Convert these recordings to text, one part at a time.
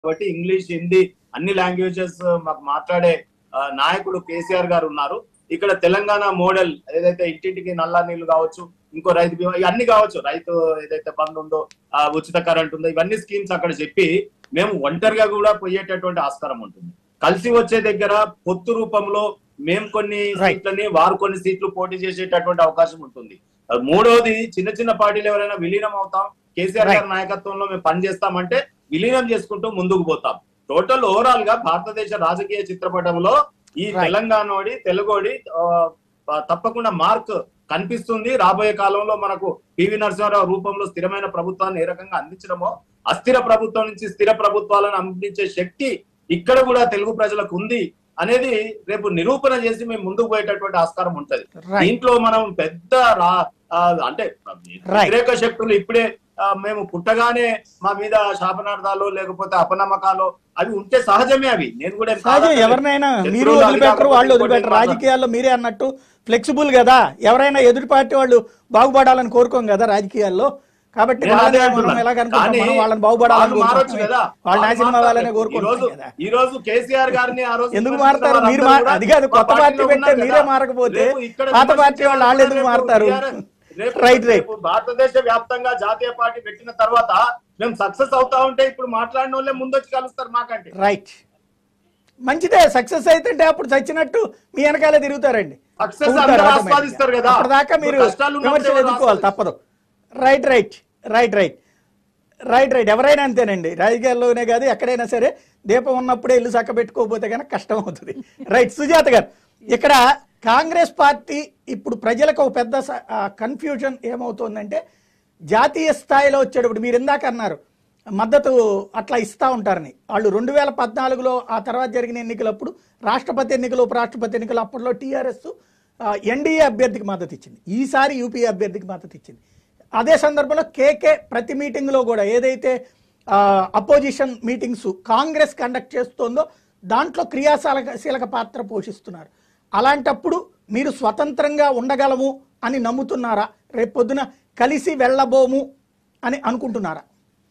కాబట్టి ఇంగ్లీష్ హిందీ అన్ని లాంగ్వేజెస్ మాకు మాట్లాడే ఆ, నాయకుడు కేసీఆర్ గారు ఉన్నారు ఇక్కడ తెలంగాణ మోడల్ ఏదైతే ఇంటింటికి నల్ల నీళ్లు కావచ్చు ఇంకో రైతు బీమా ఇవన్నీ కావచ్చు రైతు ఏదైతే బంద్ ఉందో ఆ ఉచిత కరెంట్ ఉందో ఇవన్నీ స్కీమ్స్ అక్కడ చెప్పి మేము ఒంటరిగా కూడా పోయేటటువంటి ఆస్కారం ఉంటుంది కలిసి వచ్చే దగ్గర పొత్తు రూపంలో మేము కొన్ని Right. సీట్లని వారు కొన్ని సీట్లు పోటీ చేసేటటువంటి అవకాశం ఉంటుంది ఆ, మూడవది చిన్న చిన్న పార్టీలు ఎవరైనా విలీనం అవుతాం కేసీఆర్ గారి నాయకత్వంలో మేము పనిచేస్తామంటే విలీనం చేసుకుంటూ ముందుకు పోతాం టోటల్ ఓవరాల్ గా భారతదేశ రాజకీయ చిత్రపటంలో ఈ Right. తెలంగాణోడి తెలుగోడి ఆ, ఆ, తప్పకుండా మార్క్ కనిపిస్తుంది రాబోయే కాలంలో మనకు పివి నరసింహారావు రూపంలో స్థిరమైన ప్రభుత్వాన్ని ఏ రకంగా అందించడమో అస్థిర ప్రభుత్వం నుంచి స్థిర ప్రభుత్వాలను అందించే శక్తి ఇక్కడ కూడా తెలుగు ప్రజలకు ఉంది అనేది రేపు నిరూపణ చేసి మేము ముందుకు పోయేటటువంటి ఆస్కారం ఉంటది రైట్ దీంట్లో మనం పెద్ద రా ఆ, అంటే వ్యతిరేక శక్తులు ఇప్పుడే ఆ, మేము పుట్టగానే మా మీద శాపనార్థాలు లేకపోతే అపనమ్మకాలు అవి ఉంటే సహజమే అవి నేను కూడా ఏం సహజం కాదంటలేదు. ఎవరినైనా మీరు శత్రువులు అది వదిలిపెట్టరు కాకపోతే వాళ్ళు ఇంకోటి వదిలిపెట్టరు ఏం రాజకీయాల్లో మీరే అన్నట్టు ఫ్లెక్సిబుల్ కదా ఎవరైనా ఎదుటి పార్టీ వాళ్ళు బాగుపడాలని కోరుకోం కదా రాజకీయాల్లో కాబట్టి నేను వాళ్ళే అదే మనం అంటున్నా. ఎలా కనుకుంటాం కానీ మనం వాళ్ళని బాగుపడాలని వాళ్ళు మారొచ్చు కోరుకుంటాం కదా. వాళ్ళు వాళ్ళు నాశనం మారతారు. అవ్వాలని ఈ కోరుకుంటాం రోజు కదా ఈ రోజు కేసీఆర్ గారిని ఆ రోజు ఎందుకు విమర్శించిన మారతారు మీరు వాళ్ళందరూ మార్- కూడా అది కాదు మా కొత్త పార్టీ పార్టీలో పెట్టే ఉన్నారు మీరే కదా. మారకపోతే రేపు ఇక్కడ పాత పార్టీ వాళ్ళు వాళ్ళు ఎందుకు రేపు మారతారు TRS రేపు రైట్ రైట్ రేపు భారతదేశ వ్యాప్తంగా జాతీయ పార్టీ పెట్టిన తర్వాత మేము సక్సెస్ అవుతా ఉంటే ఇప్పుడు మాట్లాడిన వాళ్ళే ముందొచ్చి కలుస్తారు మాకంటే రైట్ మంచిదే సక్సెస్ అయితే అప్పుడు చచ్చినట్టు మీ వెనకాలే తిరుగుతారండి Success తిరుగుతారు అందరూ automatic గా. ఆస్వాదిస్తారు కదా. అప్పటిదాకా మీరు ఇప్పుడు కష్టాలు ఉన్నప్పుడు విమర్శలు ఎవరు ఎదుర్కోవాలి తప్పదు right right right right right right ఎవరైనా అంతేనండి రాజకీయాల్లోనే కాదు ఎక్కడైనా సరే దీపం ఉన్నప్పుడే ఇల్లు చక్క పెట్టుకోకపోతే కనుక కష్టం అవుతుంది రైట్ సుజాత గారు ఇక్కడ కాంగ్రెస్ పార్టీ ఇప్పుడు ప్రజలకు ఒక పెద్ద కన్ఫ్యూజన్ ఏమవుతోందంటే జాతీయ స్థాయిలో వచ్చేటప్పుడు మీరు ఇందాక అన్నారు మద్దతు అట్లా ఇస్తా ఉంటారని వాళ్ళు రెండు వేల పద్నాలుగులో ఆ తర్వాత జరిగిన ఎన్నికలప్పుడు రాష్ట్రపతి ఎన్నికలు ఉపరాష్ట్రపతి ఎన్నికలు అప్పట్లో టీఆర్ఎస్ ఎన్డీఏ అభ్యర్థికి మద్దతు ఇచ్చింది ఈసారి యూపీఏ అభ్యర్థికి మద్దతు ఇచ్చింది అదే సందర్భంలో కేకే ప్రతి మీటింగ్లో కూడా ఏదైతే అపోజిషన్ మీటింగ్స్ కాంగ్రెస్ కండక్ట్ చేస్తోందో దాంట్లో క్రియాశీలక శీలక పాత్ర పోషిస్తున్నారు అలాంటప్పుడు మీరు స్వతంత్రంగా ఉండగలము అని నమ్ముతున్నారా రేపొద్దున కలిసి వెళ్ళబోము అని అనుకుంటున్నారా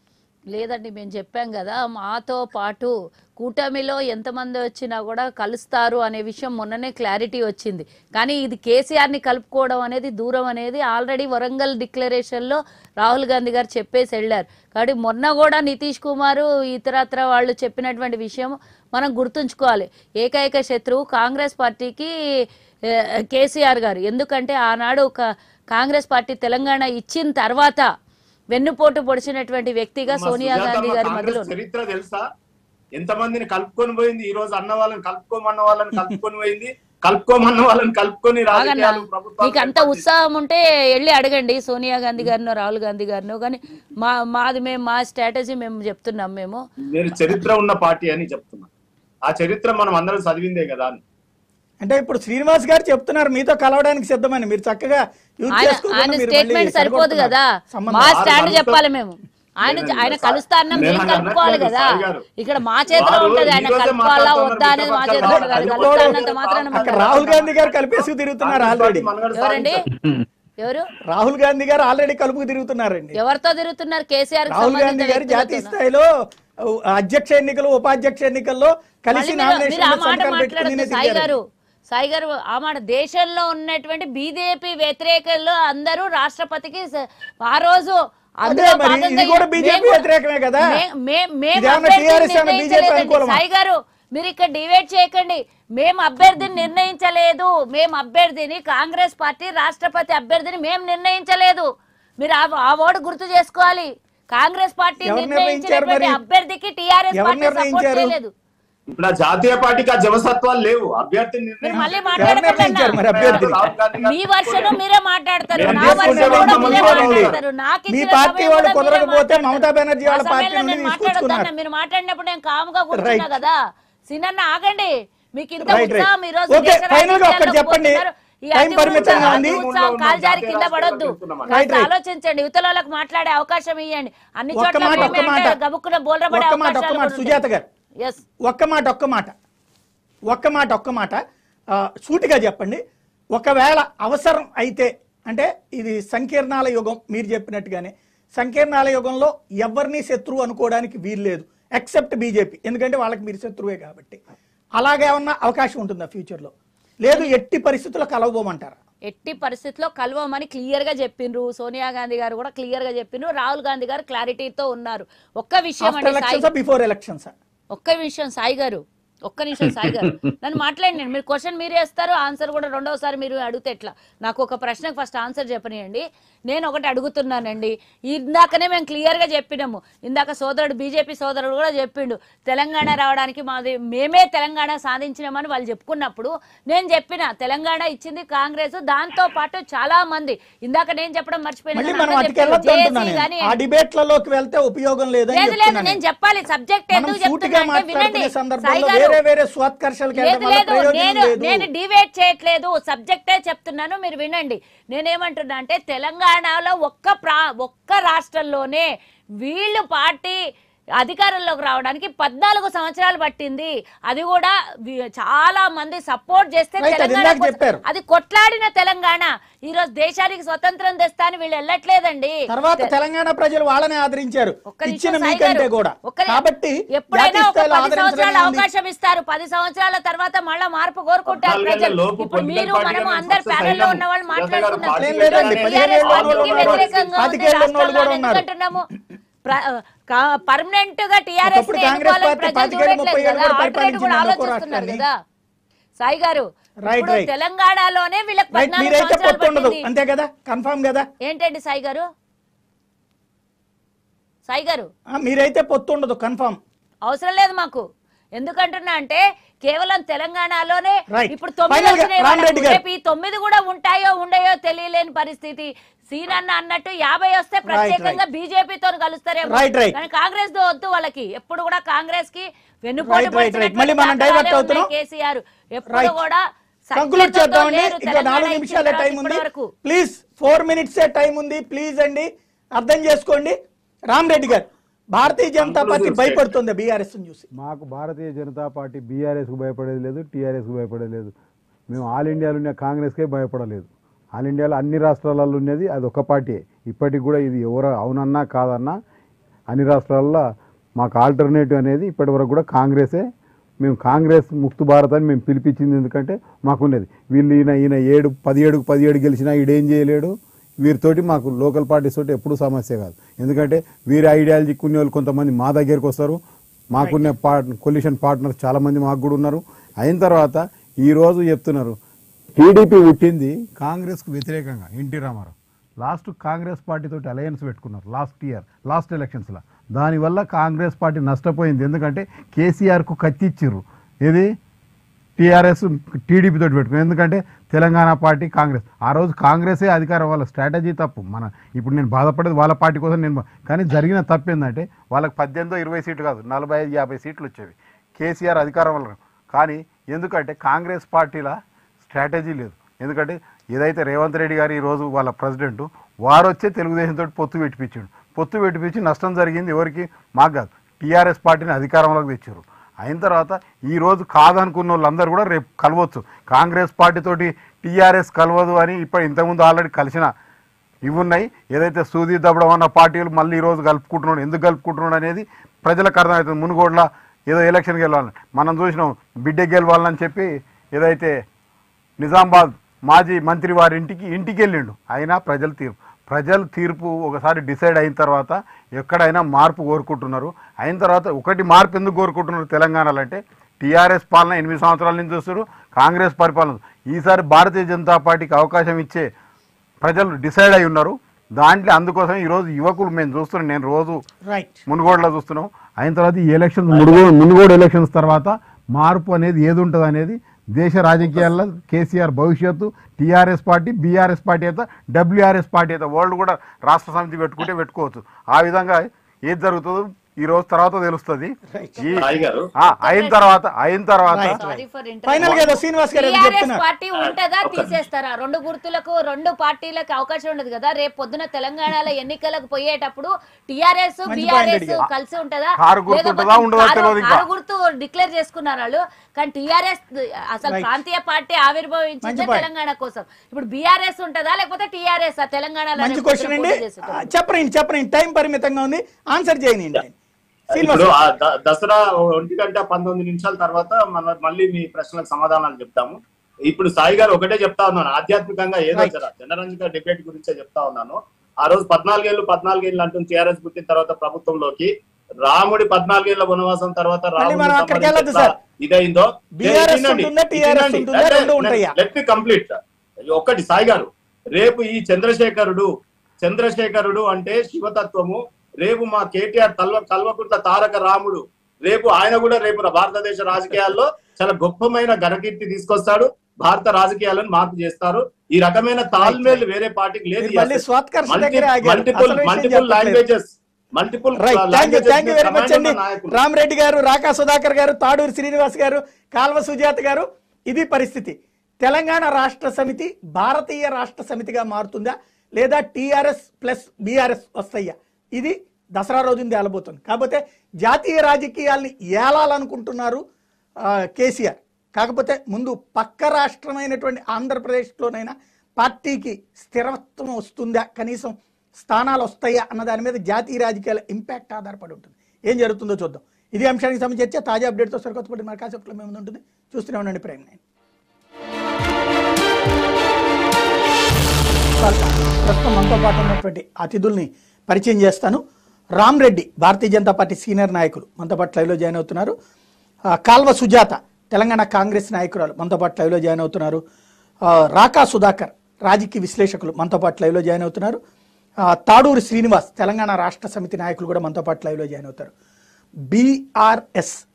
లేదండి మేము చెప్పాం కదా మాతో పాటు కూటమిలో ఎంతమంది వచ్చినా కూడా కలుస్తారు అనే విషయం మొన్ననే క్లారిటీ వచ్చింది కానీ ఇది కేసీఆర్ని కలుపుకోవడం అనేది దూరం అనేది ఆల్రెడీ వరంగల్ డిక్లరేషన్లో రాహుల్ గాంధీ గారు చెప్పేసి వెళ్ళారు కాబట్టి మొన్న కూడా నితీష్ కుమార్ ఇతరత్ర వాళ్ళు చెప్పినటువంటి విషయం మనం గుర్తుంచుకోవాలి ఏకైక శత్రువు కాంగ్రెస్ పార్టీకి ఏ, కేసీఆర్ గారు ఎందుకంటే ఆనాడు క- కాంగ్రెస్ పార్టీ తెలంగాణ ఇచ్చిన తర్వాత వెన్నుపోటు పొడిచినటువంటి వ్యక్తిగా మా సోనియా సుజాతమ్మ గాంధీ గారి కాంగ్రెస్ మధ్యలో చరిత్ర తెలుసా ఎంతమందిని కలుపుకొని పోయింది ఈ రోజు అన్న వాళ్ళని కలుపుకోమన్న వాళ్ళని కలుపుకొని పోయింది కలుపుకోమన్న వాళ్ళని కలుపుకొని ఆగన్నా రాజకీయాలు ప్రభుత్వాలు మీకు అంత ఉత్సాహం ఉంటే వెళ్ళి అడగండి సోనియా గాంధీ గారినో రాహుల్ గాంధీ గారినో కానీ మా మాది మేము మా స్ట్రాటజీ మేము చెప్తున్నాం మేము మీరు చరిత్ర ఉన్న పార్టీ అని చెప్తున్నా ఆ చరిత్ర మనం అందరం చదివిందే కదా అని అంటే ఇప్పుడు శ్రీనివాస్ గారు చెప్తున్నారు మీతో కలవడానికి సిద్ధమని మీరు చక్కగా యూజ్ ఆయన చేసుకోకుండా ఆయన మీరు మళ్ళీ స్టేట్మెంట్ సరిపోదు చెడగొడుతున్నారు కదా సంబంధం. మా వారు స్టాండ్ కలుస్తా- చెప్పాలి మేము ఆయన లేదండి, ఆయన సార్. కలుస్తా అన్న నేను మేము అలా కలుపుకోవాలి అనట్లేదు, కదా సార్ గారు. ఇక్కడ మా చేతిలో వారు ఉంటది ఆయన ఈ రోజే కలుపుకోవాలా మాట్లాడుతున్నారు, వద్దా అనేది మా మిగతా చేతిలో పక్షాలు ఉండదు అది కలుపుకోవడం కలుస్తా అన్నంత మాత్రాన అక్కడ అక్కడ మనం రాహుల్ గాంధీ గారు కలిపేసి తిరుగుతున్నారు ఆల్రెడీ మనుగడ ఎవరండి సాగించారు. ఎవరు రాహుల్ గాంధీ గారు ఆల్రెడీ కలుపుకు తిరుగుతున్నారండి ఎవరితో తిరుగుతున్నారు కేసీఆర్ కి రాహుల్ గాంధీ సంబంధించిన గారు జాతీయ వ్యక్తులతోనా? స్థాయిలో uh, అధ్యక్ష ఎన్నికలు ఉపాధ్యక్ష ఎన్నికల్లో కలిసి మళ్ళీ మీరు- మీరు ఆ నామినేషన్ మాట సంతకాలు పెట్టుకుని మాట్లాడద్దు సాయి గారు సాయి గారు ఆ మాట దేశంలో ఉన్నటువంటి బీజేపీ వ్యతిరేకలు అందరూ రాష్ట్రపతికి స- ఆ రోజు అందులో అదే మరి భాగంగా ఇది కూడా మేము బీజేపీ కూడా- వ్యతిరేకమే కదా మే- మే- మేము ఇదేమన్నా అభ్యర్థిని TRS ఏమన్నా బీజేపీ నిర్ణయించలేదండి. అనుకూలమా? సాయి గారు మీరు ఇక్కడ డివైడ్ చేయకండి మేము అభ్యర్థిని నిర్ణయించలేదు మేము అభ్యర్థిని కాంగ్రెస్ పార్టీ రాష్ట్రపతి అభ్యర్థిని మేము నిర్ణయించలేదు మీరు ఆ- ఆ ఓటు గుర్తు చేసుకోవాలి కాంగ్రెస్ పార్టీ ఎవరు నిర్ణయించినటువంటి నిర్ణయించారు మరి? అభ్యర్థికి టిఆర్ఎస్ ఎవరు పార్టీ సపోర్ట్ నిర్ణయించారు? చేయలేదు ఇప్పుడు ఆ జాతీయ పార్టీకి ఆ జవసత్వాలు లేవు అభ్యర్థి మీరు మళ్ళీ ఎవరు మాట్లాడకండి నిర్ణయించారు మరి అన్న. అభ్యర్థిని రాహుల్ గాంధీ గారు మీ వర్షన్ మీరే మాట్లాడతారు మేము నా చేసుకుంటే వర్షన్ కూడా వాళ్ళు మీరే మమ్మల్ని మాట్లాడతారు నాకు మీ ఇచ్చిన పార్టీ సమయం వాళ్ళు కూడా మీరే కుదరకపోతే మాట్లాడతారు. మమతా బెనర్జీ వాళ్ళ ఆ పార్టీ సమయంలో నుండి నేను తీసుకొచ్చుకున్నారు. మాట్లాడొద్దన్న మీరు మాట్లాడినప్పుడు నేను కాముగా కూర్చున్నా Right. కదా సినన్న ఆగండి మీకు ఇంత రైట్ ఉత్సాహం ఈ రోజు ఓకే దేశ ఫైనల్ గా ఒక్కటి రాజకీయాల్లోకి చెప్పండి పోతున్నారు. ఈ టైం అతి పరిమితంగా ఉత్సాహం- ఉంది అతి ఉత్సాహం కాల్జారి కింద పడొద్దు రైట్, కాస్త రైట్. ఆలోచించండి యువతల వాళ్ళకి మాట్లాడే అవకాశం ఇవ్వండి అన్ని ఒక్క చోట్ల మాట మేమే ఒక్క మాట అంటే గబుక్కున బోల్రబడే ఒక్క మాట ఒక్క మాట అవకాశాలు సుజాత గారు ఎస్ ఒక్క మాట ఒక్క మాట ఒక్క మాట ఒక్క మాట ఆ, సూటిగా చెప్పండి ఒకవేళ అవసరం అయితే అంటే ఇది సంకీర్ణాల యుగం మీరు చెప్పినట్టుగానే సంకీర్ణాల యుగంలో ఎవరిని శత్రువు అనుకోవడానికి వీల్లేదు ఎక్సెప్ట్ బీజేపీ ఎందుకంటే వాళ్ళకి మీరు శత్రువే కాబట్టి అలాగే ఉన్న అవకాశం ఉంటుందా ఫ్యూచర్లో లేదు ఎట్టి పరిస్థితుల్లో కలవబోమంటారా ఎట్టి పరిస్థితిలో కలవమని క్లియర్ గా చెప్పిండ్రు సోనియా గాంధీ గారు కూడా క్లియర్ గా చెప్పిండ్రు రాహుల్ గాంధీ గారు క్లారిటీతో ఉన్నారు ఒక్క విషయం ఆఫ్టర్ అండి సాయి ఎలక్షన్స్ బిఫోర్ ఎలక్షన్స్ ఒక్క విషయం సాయి గారు ఒక్క నిమిషం సాయి గారు నన్ను మాట్లాడండి మీరు క్వశ్చన్ మీరు వేస్తారు ఆన్సర్ కూడా రెండోసారి మీరు అడిగితే ఎట్లా నాకు ఒక ప్రశ్నకు ఫస్ట్ ఆన్సర్ చెప్పనియండి నేను ఒకటి అడుగుతున్నానండి ఇందాకనే మేము క్లియర్ గా చెప్పినాము ఇందాక సోదరుడు బీజేపీ సోదరుడు కూడా చెప్పిండు తెలంగాణ రావడానికి మాది మేమే తెలంగాణ సాధించినామని వాళ్ళు చెప్పుకున్నప్పుడు నేను చెప్పిన తెలంగాణ ఇచ్చింది కాంగ్రెస్ దాంతో పాటు చాలా మంది ఇందాక నేను చెప్పడం మర్చిపోయినా మళ్ళీ కానీ మనం అన్న అటుకి చెప్పారు. వెళ్ళొద్దు JSC అంటున్నాను గానీ నేను. ఆ డిబేట్లలోకి వెళ్తే ఉపయోగం లేదని లేదు లేదు చెప్తున్నాను నేను చెప్పాలి సబ్జెక్ట్ మనం ఎందుకు సూటిగా చెప్తున్నా అంటే వినండి మాట్లాడుకునే సాయి సందర్భంలో గారు వేరే వేరే స్వాత్కర్షాలకు లేదు వెళ్ళడం వల్ల లేదు ప్రయోజనం నేను లేదు నేను డిబేట్ చేయట్లేదు సబ్జెక్టే చెప్తున్నాను మీరు వినండి నేనేమంటున్నా అంటే తెలంగాణలో ఒక్క ప్రా ఒక్క రాష్ట్రంలోనే వీళ్ళు పార్టీ అధికారంలోకి రావడానికి పద్నాలుగు సంవత్సరాలు పట్టింది అది కూడా వి- చాలా మంది సపోర్ట్ చేస్తే Right, అది తెలంగాణ ఇందాక కోసం- చెప్పారు. అది కొట్లాడిన తెలంగాణ ఈ రోజు దేశానికి స్వతంత్రం తెస్తా అని వీళ్ళు వెళ్ళట్లేదండి తర్వాత తెలంగాణ ప్రజలు వాళ్ళని ఆదరించారు ఒక్క నిమిషం ఇచ్చిన సాయి మీకంటే గారు. కూడా ఒక్క ని- కాబట్టి ఎప్పుడైనా జాతీయ ఒక స్థాయిలో పది సంవత్సరాల ఆదరించడం ఉంది. అవకాశం ఇస్తారు పది సంవత్సరాల తర్వాత మళ్ళా మార్పు కోరుకుంటారు పద్నాలుగేళ్ల ప్రజలు లోపు ఇప్పుడు పొలిటికల్ మీరు పార్టీగా మనము మేము అందరు success ప్యానెల్ లో అయ్యాము. ఉన్న వాళ్ళు సుజాత గారు మాట్లాడుకున్నాం పార్టీ ఏం లేదండి, ఈరోజు పదిహేను TRS ఏళ్ళు పార్టీకి ఉన్నోళ్ళు ఉన్నారు. వ్యతిరేకంగా ఉంది పాతికేళ్ళు ఉన్నోళ్ళు రాష్ట్రాల్లో కూడా ఉన్నారు. ఎందుకంటున్నాము పర్మనెంట్ గా టీఆర్ఎస్ ఒకప్పుడు కాంగ్రెస్ పార్టీ పాతికేళ్ళు, ముప్పై ఏళ్ళు కూడా ఆల్టర్నేట్ కూడా పరిపాలించింది ఒక్కో ఆలోచిస్తున్నారు రాష్ట్రాన్ని. కదా సాయి గారు Right, ఇప్పుడు right. తెలంగాణలోనే వీళ్ళకి రైట్ పద్నాలుగు మీరైతే సంవత్సరాలు పొత్తు ఉండదు పట్టింది అంతే కదా కన్ఫర్మ్ కదా ఏంటండి సాయి గారు సాయి గారు ఆ, మీరైతే పొత్తు ఉండదు కన్ఫర్మ్ అవసరం లేదు మాకు ఎందుకంటున్నా అంటే కేవలం తెలంగాణలోనే Right. ఇప్పుడు తొమ్మిది Final గా, వచ్చినాయి రామ్ రెడ్డి వాళ్ళకు. గారు. రేపు ఈ తొమ్మిది కూడా ఉంటాయో ఉండయో తెలియలేని పరిస్థితి సీనన్న అన్నట్టు యాభై వస్తే ప్రత్యేకంగా బీజేపీతో కలుస్తారేమో Right, right. కానీ కాంగ్రెస్ తో వద్దు వాళ్ళకి ఎప్పుడు కూడా కాంగ్రెస్ కి వెన్నుపోటు Right, right, right. పొడిచినటువంటి మళ్ళీ మనం దాఖలాలే divert ఉన్నాయి అవుతున్నాం. కేసీఆర్ ఎప్పుడు Right. కూడా కంక్లూడ్ సఖ్యతతో చేద్దామండి లేరు ఇంకా తెలంగాణ నాలుగు ఇచ్చిన నిమిషాలే తర్వాత టైం ఉంది ఇప్పటి వరకు. ప్లీజ్ ఫోర్ మినిట్సే టైం ఉంది ప్లీజ్ అండి అర్థం చేసుకోండి రామ్ రెడ్డి గారు భారతీయ జనతా పార్టీ Conclusive భయపడుతుంది బీఆర్ఎస్ చూసి మాకు భారతీయ జనతా పార్టీ బీఆర్ఎస్కు భయపడేది లేదు టీఆర్ఎస్కు భయపడేది లేదు మేము ఆల్ ఇండియాలో ఉన్న కాంగ్రెస్కే భయపడలేదు ఆల్ ఇండియాలో అన్ని రాష్ట్రాలలో ఉన్నది అది ఒక పార్టీ ఇప్పటికి కూడా ఇది ఎవరు అవునన్నా కాదన్నా అన్ని రాష్ట్రాల్లో మాకు ఆల్టర్నేటివ్ అనేది ఇప్పటి వరకు కూడా కాంగ్రెసే మేము కాంగ్రెస్ ముక్తు భారత్ అని మేము పిలిపించింది ఎందుకంటే మాకున్నది వీళ్ళు ఈయన ఈయన ఏడు పదిహేడుకు పదిహేడు గెలిచినా ఈడేం చేయలేడు వీరితోటి మాకు లోకల్ పార్టీస్ తోటి ఎప్పుడు సమస్య కాదు ఎందుకంటే వీరి ఐడియాలజీ కొన్ని వాళ్ళు కొంతమంది మా దగ్గరికి వస్తారు మాకున్న పార్ట్ కొల్యూషన్ పార్ట్నర్స్ చాలా మంది మాకు కూడా ఉన్నారు అయిన తర్వాత ఈ రోజు చెప్తున్నారు టీడీపీ పుట్టింది కాంగ్రెస్కు వ్యతిరేకంగా NT Ramarao last Congress party తోటి అలయన్స్ పెట్టుకున్నారు లాస్ట్ ఇయర్ లాస్ట్ ఎలక్షన్స్లో దానివల్ల కాంగ్రెస్ పార్టీ నష్టపోయింది ఎందుకంటే కేసీఆర్కు కత్తి ఇచ్చిర్రు ఏది టీఆర్ఎస్ టీడీపీ తోటి పెట్టుకున్నారు ఎందుకంటే తెలంగాణ పార్టీ కాంగ్రెస్ ఆ రోజు కాంగ్రెసే అధికారం వాళ్ళ స్ట్రాటజీ తప్పు మన ఇప్పుడు నేను బాధపడేది వాళ్ళ పార్టీ కోసం నేను బా- కానీ జరిగిన తప్పు ఏంటంటే వాళ్ళకి పద్దెనిమిదో ఇరవై సీట్లు కాదు నలభై ఐదు యాభై సీట్లు వచ్చేవి కేసీఆర్ అధికారం వల్ల కానీ ఎందుకంటే కాంగ్రెస్ పార్టీల స్ట్రాటజీ లేదు ఎందుకంటే ఏదైతే రేవంత్ రెడ్డి గారు ఈరోజు వాళ్ళ ప్రెసిడెంట్ వారు వచ్చే తెలుగుదేశంతో పొత్తు పెట్టిపించాడు పొత్తు పెట్టిపించి నష్టం జరిగింది ఎవరికి మాకు కాదు టీఆర్ఎస్ పార్టీని అధికారంలోకి తెచ్చారు అయిన తర్వాత ఈ రోజు కాదనుకున్న వాళ్ళందరూ కూడా రేపు కలవచ్చు కాంగ్రెస్ పార్టీతోటి టీఆర్ఎస్ కలవదు అని ఇప్పుడు ఇంతకుముందు ఆల్రెడీ కలిసిన ఇవి ఉన్నాయి ఏదైతే సూది దబ్బడం అన్న పార్టీలు మళ్ళీ ఈ రోజు కలుపుకుంటున్నాడు ఎందుకు కలుపుకుంటున్నాడు అనేది ప్రజలకు అర్థమవుతుంది మునుగోడ్ల ఏదో ఎలక్షన్కి వెళ్ళాలని మనం చూసినాం బిడ్డ గెలవాలని చెప్పి ఏదైతే నిజామాబాద్ మాజీ మంత్రి వారి ఇంటికి ఇంటికి వెళ్ళిండు అయినా ప్రజల తీర్పు ప్రజల తీర్పు ఒకసారి డిసైడ్ అయిన తర్వాత ఎక్కడైనా మార్పు కోరుకుంటున్నారు అయిన తర్వాత ఒకటి మార్పు ఎందుకు కోరుకుంటున్నారు తెలంగాణలో అంటే టీఆర్ఎస్ పాలన ఎనిమిది సంవత్సరాల నుంచి చూస్తారు కాంగ్రెస్ పరిపాలన ఈసారి భారతీయ జనతా పార్టీకి అవకాశం ఇచ్చే ప్రజలు డిసైడ్ అయి ఉన్నారు దాంట్లో అందుకోసం ఈరోజు యువకులు మేము చూస్తున్నాం నేను రోజు రైట్ మునుగోడులో చూస్తున్నాం అయిన తర్వాత ఈ ఎలక్షన్స్ మునుగోడు మునుగోడు ఎలక్షన్స్ తర్వాత మార్పు అనేది ఏది ఉంటుంది అనేది దేశ రాజకీయాల్లో కేసీఆర్ భవిష్యత్తు టీఆర్ఎస్ పార్టీ బీఆర్ఎస్ పార్టీ అయితే డబ్ల్యూఆర్ఎస్ పార్టీ అయితే వాళ్ళు కూడా రాష్ట్ర సమితి పెట్టుకుంటే పెట్టుకోవచ్చు ఆ విధంగా ఏది జరుగుతుందో ఈ రోజు తర్వాత తెలుస్తుంది ఈ సాయి గారు ఆ, అయిన తర్వాత అయిన తర్వాత Right. సారీ ఫర్ ఫైనల్ గా ఏదో శ్రీనివాస్ గారు ఏదో టీఆర్ఎస్ చెప్తున్నారు పార్టీ ఉంటదా తీసేస్తారా రెండు గుర్తులకు రెండు పార్టీలకు అవకాశం ఉండదు కదా రేపు పొద్దున తెలంగాణలో ఎన్నికలకు పోయేటప్పుడు టీఆర్ఎస్ మంచి బీఆర్ఎస్ point అడిగారు. కలిసి ఉంటదా కారు గుర్తు లేకపోతే ఉంటుందా, ఉండదా కారు- తెలియదు ఇంకా. కారు గుర్తు డిక్లేర్ చేసుకున్నారు వాళ్ళు కానీ టీఆర్ఎస్ అసలు Right. ప్రాంతీయ పార్టీ ఆవిర్భవించింది మంచి point. తెలంగాణ కోసం ఇప్పుడు బీఆర్ఎస్ ఉంటదా లేకపోతే టీఆర్ఎస్ తెలంగాణలో మంచి రేపు క్వశ్చన్ పొద్దున అండి పోటీ చేసేటప్పుడు? చెప్పరండి చెప్పరండి టైం పరిమితంగా ఉంది ఆన్సర్ చేయనండి శ్రీనివాస్ ఇప్పుడు ఆ ద- దసరా ఒంటి గంట పంతొమ్మిది నిమిషాల తర్వాత మన మళ్ళీ మీ ప్రశ్నలకు సమాధానాలు చెప్తాము ఇప్పుడు సాయి గారు ఒకటే చెప్తా ఉన్నాను ఆధ్యాత్మికంగా ఏదో Right. జర జనరంజక డిబేట్ గురించే చెప్తా ఉన్నాను ఆ రోజు పద్నాలుగేళ్లు పద్నాలుగేళ్లు అంటుంది టీఆర్ఎస్ పుట్టిన తర్వాత ప్రభుత్వంలోకి రాముడి పద్నాలుగేళ్ల వనవాసం తర్వాత మళ్ళీ మనం అక్కడికి వెళ్ళొద్దు ఎట్లా సార్. ఇదైందో BRS ఉంటుందా, TRS ఉంటుందా, రెండు ఉంటాయా? లెట్ మీ కంప్లీట్ ఒక్కటి సాయి గారు రేపు ఈ చంద్రశేఖరుడు చంద్రశేఖరుడు అంటే శివతత్వము రేపు మా కేటీఆర్ తల్వ కల్వకుంట్ల తారక రాముడు రేపు ఆయన కూడా రేపు భారతదేశ రాజకీయాల్లో చాలా గొప్పమైన ఘనకీర్తి తీసుకొస్తాడు భారత రాజకీయాలను మార్పు చేస్తారు ఈ రకమైన తాల్మేల్ వేరే పార్టీకి లేదు మీరు మళ్ళీ స్వాత్కర్ష దగ్గరే ఆగారు. మల్టిపుల్ అసలు విషయం మల్టిపుల్ చెప్పట్లేదు. Languages multiple right thank you thank you very much అండి రామరెడ్డి గారు రాకా సుధాకర్ గారు తాడూరి శ్రీనివాస్ గారు కాల్వ సుజాత గారు ఇది పరిస్థితి తెలంగాణ రాష్ట్ర సమితి భారతీయ రాష్ట్ర సమితిగా మారుతుందా లేదా టీఆర్ఎస్ ప్లస్ బీఆర్ఎస్ వస్తాయా ఇది దసరా రోజున తేలబోతుంది కాకపోతే జాతీయ రాజకీయాల్ని ఏలాలనుకుంటున్నారు ఆ, కేసీఆర్ కాకపోతే ముందు పక్క రాష్ట్రమైనటువంటి ఆంధ్రప్రదేశ్లోనైనా పార్టీకి స్థిరత్వం వస్తుందా కనీసం స్థానాలు వస్తాయా అన్న దాని మీద జాతీయ రాజకీయాల ఇంపాక్ట్ ఆధారపడి ఉంటుంది ఏం జరుగుతుందో చూద్దాం ఇది అంశానికి సంబంధించి తాజా అప్డేట్తో సరికొత్తపడి మన కాసేపట్లో మేము ఉంటుంది చూస్తూనే ఉండండి ప్రేమ్ నైన్ ప్రస్తుతం మనతో పాటు ఉన్నటువంటి అతిథుల్ని పరిచయం చేస్తాను రామ్ రెడ్డి భారతీయ జనతా పార్టీ సీనియర్ నాయకులు మనతో పాటు లైవ్లో జాయిన్ అవుతున్నారు ఆ, కాల్వ సుజాత తెలంగాణ కాంగ్రెస్ నాయకురాలు మనతో పాటు లైవ్లో జాయిన్ అవుతున్నారు ఆ, రాకా సుధాకర్ రాజకీయ విశ్లేషకులు మనతో పాటు లైవ్లో జాయిన్ అవుతున్నారు ఆ, తాడూరి శ్రీనివాస్ తెలంగాణ రాష్ట్ర సమితి నాయకులు కూడా మనతో పాటు లైవ్లో జాయిన్ అవుతారు బీఆర్ఎస్